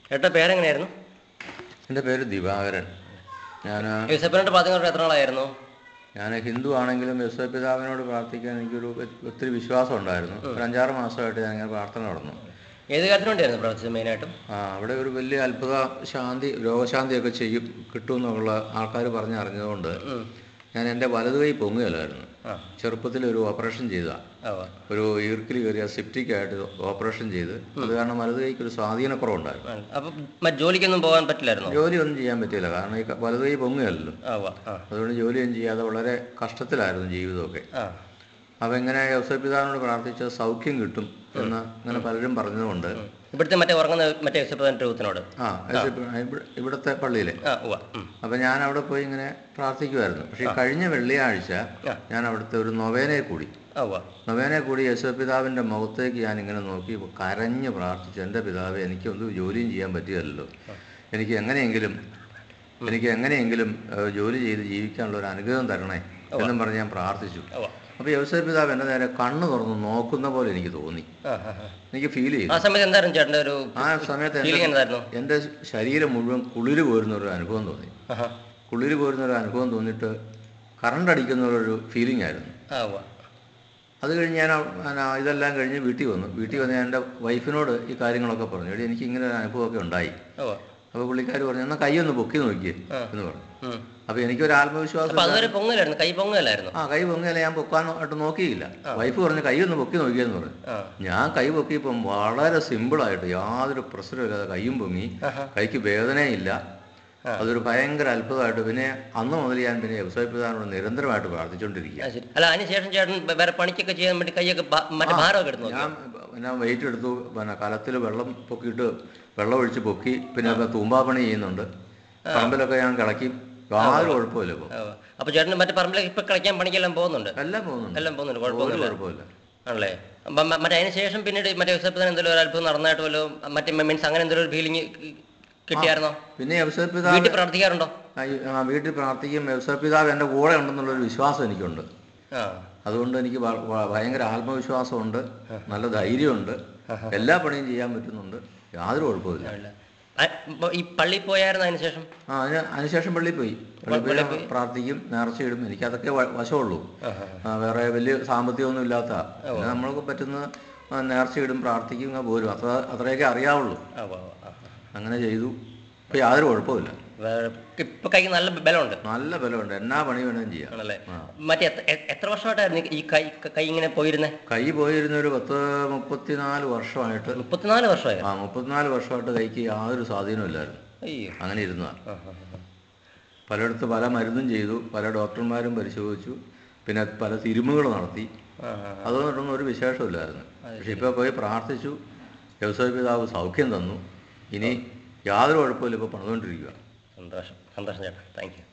ചേട്ടാ പേരെങ്ങനെയായിരുന്നു എൻ്റെ പേര് ദിവാകരൻ ഞാൻ യൂസഫിനോട് പ്രാർത്ഥന എത്ര നാളായിരുന്നു ഞാൻ ഹിന്ദു ആണെങ്കിലും യേശുപിതാവിനോട് പ്രാർത്ഥിക്കാൻ എനിക്കൊരു ഒത്തിരി വിശ്വാസം ഉണ്ടായിരുന്നു ഒരു അഞ്ചാറ് മാസമായിട്ട് ഞാൻ ഇങ്ങനെ പ്രാർത്ഥന നടന്നു ഏത് കാര്യത്തിന് വേണ്ടിയായിരുന്നു പ്രാർത്ഥിച്ചത് മെയിനായിട്ടും ആ അവിടെ ഒരു വലിയ അത്ഭുത ശാന്തി രോഗശാന്തിയൊക്കെ ചെയ്യും കിട്ടുമെന്നുള്ള ആൾക്കാർ പറഞ്ഞറിഞ്ഞതുകൊണ്ട് ഞാൻ എൻ്റെ വലത് കൈ പൊങ്ങുകയില്ലായിരുന്നു ആ ചെറുപ്പത്തിൽ ഒരു ഓപ്പറേഷൻ ചെയ്തതാണ് ആ ഒരു ഈർക്കിൽ കയറിയ സെപ്റ്റിക് ആയിട്ട് ഓപ്പറേഷൻ ചെയ്ത് അത് കാരണം വലത് കൈക്ക് ഒരു സ്വാധീനക്കുറവുണ്ടായിരുന്നു അപ്പം മറ്റ് ജോലിക്കൊന്നും പോകാൻ പറ്റില്ലായിരുന്നോ ജോലിയൊന്നും ചെയ്യാൻ പറ്റിയില്ല കാരണം ഈ ക- വലത് കൈ പൊങ്ങുകയല്ലോ ആ ഉവ്വ. ആ അതുകൊണ്ട് ജോലിയൊന്നും ചെയ്യാതെ വളരെ കഷ്ടത്തിലായിരുന്നു ജീവിതമൊക്കെ ആ അപ്പം ഇങ്ങനെ യൗസപിതാവിനോട് പ്രാർത്ഥിച്ച സൗഖ്യം കിട്ടും എന്ന് ഇങ്ങനെ പലരും പറഞ്ഞതുകൊണ്ട് ഇവിടുത്തെ മറ്റേ ഉറങ്ങുന്ന മറ്റേ യൂസഫ് രൂപത്തിനോട് ആ യേശുപ്പ- ഇവിടെ- ഇവിടുത്തെ പള്ളിയിലെ ആ ഉവ്വ ഉം. അപ്പം ഞാൻ അവിടെ പോയി ഇങ്ങനെ പ്രാർത്ഥിക്കുമായിരുന്നു പക്ഷേ ഈ കഴിഞ്ഞ വെള്ളിയാഴ്ച ഞാൻ അവിടുത്തെ ഒരു നൊവേനയെ കൂടി ആ ഉവ്വ. നൊവേനയെ കൂടി യേശുപിതാവിൻ്റെ മുഖത്തേക്ക് ഞാൻ ഇങ്ങനെ നോക്കി കരഞ്ഞ് പ്രാർത്ഥിച്ചു എൻ്റെ പിതാവെ എനിക്കൊന്നും ജോലിയും ചെയ്യാൻ പറ്റുകയല്ലോ എനിക്ക് എങ്ങനെയെങ്കിലും എനിക്ക് എങ്ങനെയെങ്കിലും ഏഹ്, ജോലി ചെയ്ത് ജീവിക്കാനുള്ള ഒരു അനുഗ്രഹം തരണേ എന്നും പറഞ്ഞ് ഞാൻ പ്രാർത്ഥിച്ചു ഉവ്വ. അപ്പോൾ യവസായ പിതാവ് എൻ്റെ നേരെ കണ്ണ് തുറന്ന് നോക്കുന്ന പോലെ എനിക്ക് തോന്നി ആ ആ ആ. എനിക്ക് ഫീൽ ചെയ്തു ആ സമയത്ത് എന്തായിരുന്നു ചേട്ടൻ്റെ ഒരു ആ സമയത്ത് ഫീലിംഗ് എൻ്റെ എന്തായിരുന്നു എൻ്റെ ശരീരം മുഴുവൻ കുളിര് കോരുന്ന ഒരു അനുഭവം തോന്നി ആഹാ. കുളിര് കോരുന്ന ഒരു അനുഭവം തോന്നിയിട്ട് കറണ്ട് അടിക്കുന്ന ഒരു ഫീലിംഗ് ആയിരുന്നു ആ ഉവ്വ. അത് കഴിഞ്ഞ് ഞാൻ ആ- ഞാൻ ആ ഇതെല്ലാം കഴിഞ്ഞ് വീട്ടിൽ വന്നു വീട്ടിൽ വന്ന് ഞാൻ എൻ്റെ വൈഫിനോട് ഈ കാര്യങ്ങളൊക്കെ പറഞ്ഞു എടി എനിക്ക് ഇങ്ങനെ ഒരു അനുഭവമൊക്കെ ഉണ്ടായി ഉവ്വ. അപ്പോൾ പുള്ളിക്കാർ പറഞ്ഞു എന്നാൽ കൈ ഒന്ന് പൊക്കി നോക്കിയേ എന്ന് പറഞ്ഞു ഉം. അപ്പോൾ എനിക്കൊരു ആത്മവിശ്വാസം അപ്പൊ അതുവരെ പൊങ്ങലായിരുന്നു കൈ പൊങ്ങലായിരുന്നു ആ കൈ പൊങ്ങിയാലേ ഞാൻ പൊക്കാനായിട്ട് നോക്കിയില്ല വൈഫ് പറഞ്ഞു കൈ ഒന്ന് പൊക്കി നോക്കിയെന്ന് പറഞ്ഞു ആ ഞാൻ കൈ പൊക്കിയപ്പം വളരെ സിമ്പിളായിട്ട് യാതൊരു പ്രശ്നമില്ലാതെ കൈയും പൊങ്ങി കൈക്ക് വേദനയില്ല അതൊരു ഭയങ്കര അത്ഭുതമായിട്ട് പിന്നെ അന്ന് മുതൽ ഞാൻ പിന്നെ വ്യവസായ പ്രധാനോട് നിരന്തരമായിട്ട് പ്രാർത്ഥിച്ചുകൊണ്ടിരിക്കുക ആ, ശരി അല്ല അതിനുശേഷം ചേട്ടൻ വേ- വേറെ പണിക്കൊക്കെ ചെയ്യാൻ വേണ്ടി കൈയൊക്കെ ബ- മറ്റേ ഭാരമൊക്കെ എടുത്തു നോക്കി ഞാൻ പിന്നെ വെയിറ്റ് എടുത്തു പിന്നെ കലത്തിൽ വെള്ളം പൊക്കിയിട്ട് വെള്ളം ഒഴിച്ച് പൊക്കി പിന്നെ ഒക്കെ തൂമ്പാപ്പണി ചെയ്യുന്നുണ്ട് പറമ്പിലൊക്കെ ഞാൻ കിളക്കി യാതൊരു കുഴപ്പമില്ല ഇപ്പോൾ അപ്പൊ ചേട്ടൻ മറ്റേ പറമ്പിലേക്ക് ഇപ്പൊ കളിക്കാൻ പണിക്കെല്ലാം പോകുന്നുണ്ട് എല്ലാം പോകുന്നുണ്ട് എല്ലാം പോകുന്നുണ്ട് ഒരു കുഴപ്പമൊന്നുമില്ല കുഴപ്പമില്ല ആണല്ലേ അപ്പം മ- മറ്റേ അതിന് ശേഷം പിന്നീട് മറ്റേ യൂസഫിന് എന്തെങ്കിലും ഒരു അത്ഭുതം നടന്നായിട്ട് വല്ലോ മറ്റേ മീൻസ് അങ്ങനെ എന്തെങ്കിലും ഒരു ഫീലിംഗ് കിട്ടിയായിരുന്നോ പിന്നെ വ്യവസായ പിതാവ് വീട്ടിൽ പ്രാർത്ഥിക്കാറുണ്ടോ ആ, ഈ- ആ, വീട്ടിൽ പ്രാർത്ഥിക്കും വ്യവസായ പിതാവ് എൻ്റെ കൂടെ ഉണ്ടെന്നുള്ളൊരു വിശ്വാസം എനിക്കുണ്ട് ആ അതുകൊണ്ട് എനിക്ക് വ- വ- ഭയങ്കര ആത്മവിശ്വാസമുണ്ട് നല്ല ധൈര്യമുണ്ട് എല്ലാ പണിയും ചെയ്യാൻ പറ്റുന്നുണ്ട് യാതൊരു കുഴപ്പമില്ല ആണല്ലേ. ആ, ഇപ്പൊ ഈ പള്ളിയിൽ പോയായിരുന്നു അതിന് ശേഷം ആ അതിന് അതിനുശേഷം പള്ളിയിൽ പോയി പള്ളിയിൽ പോയി പ്രാർത്ഥിക്കും നേർച്ചയിടും എനിക്കതൊക്കെ വ- വശമുള്ളൂ ആ, വേറെ വലിയ സാമ്പത്തികമൊന്നും ഇല്ലാത്ത പിന്നെ നമ്മൾക്ക് പറ്റുന്ന ആ, നേർച്ചയിടും പ്രാർത്ഥിക്കും ഇങ്ങ് പോരും അത്ര അത്രയൊക്കെ അറിയാവുള്ളൂ ആ ഉവ്വ് ഉവ്വ്. ആ, ആ. അങ്ങനെ ചെയ്തു ഇപ്പം യാതൊരു കുഴപ്പമില്ല വേറെ ഇപ്പൊ കൈക്ക് നല്ല ബലമുണ്ട് നല്ല ബലമുണ്ട് എന്നാ പണി വേണമെങ്കിലും ചെയ്യാം ആണല്ലേ ആ. മറ്റേ എത്ര- എ- എത്ര വർഷമായിട്ടായിരുന്നു ഈ കൈ കൈ ഇങ്ങനെ പോയിരുന്നേ കൈ പോയിരുന്ന ഒരു പത്ത് മുപ്പത്തിനാല് വർഷമായിട്ട് മുപ്പത്തിനാല് വർഷമായോ ആ മുപ്പത്തിനാല് വർഷമായിട്ട് കൈക്ക് യാതൊരു സ്വാധീനവും ഇല്ലായിരുന്നു അയ്യോ അങ്ങനെ ഇരുന്നതാണ് ആ, ആ, ആ. പലയിടത്ത് പല മരുന്നും ചെയ്തു പല ഡോക്ടർമാരും പരിശോധിച്ചു പിന്നെ പല തിരുമുകൾ നടത്തി ആ, ആ. അതൊന്നും ഒരു വിശേഷമില്ലായിരുന്നു പക്ഷെ ഇപ്പോൾ പോയി പ്രാർത്ഥിച്ചു വ്യവസായ പിതാവ് സൗഖ്യം തന്നു ഇനി യാതൊരു കുഴപ്പമില്ല ഇപ്പോൾ പണിതുകൊണ്ടിരിക്കുക സന്തോഷം സന്തോഷം ചേട്ടാ താങ്ക് യു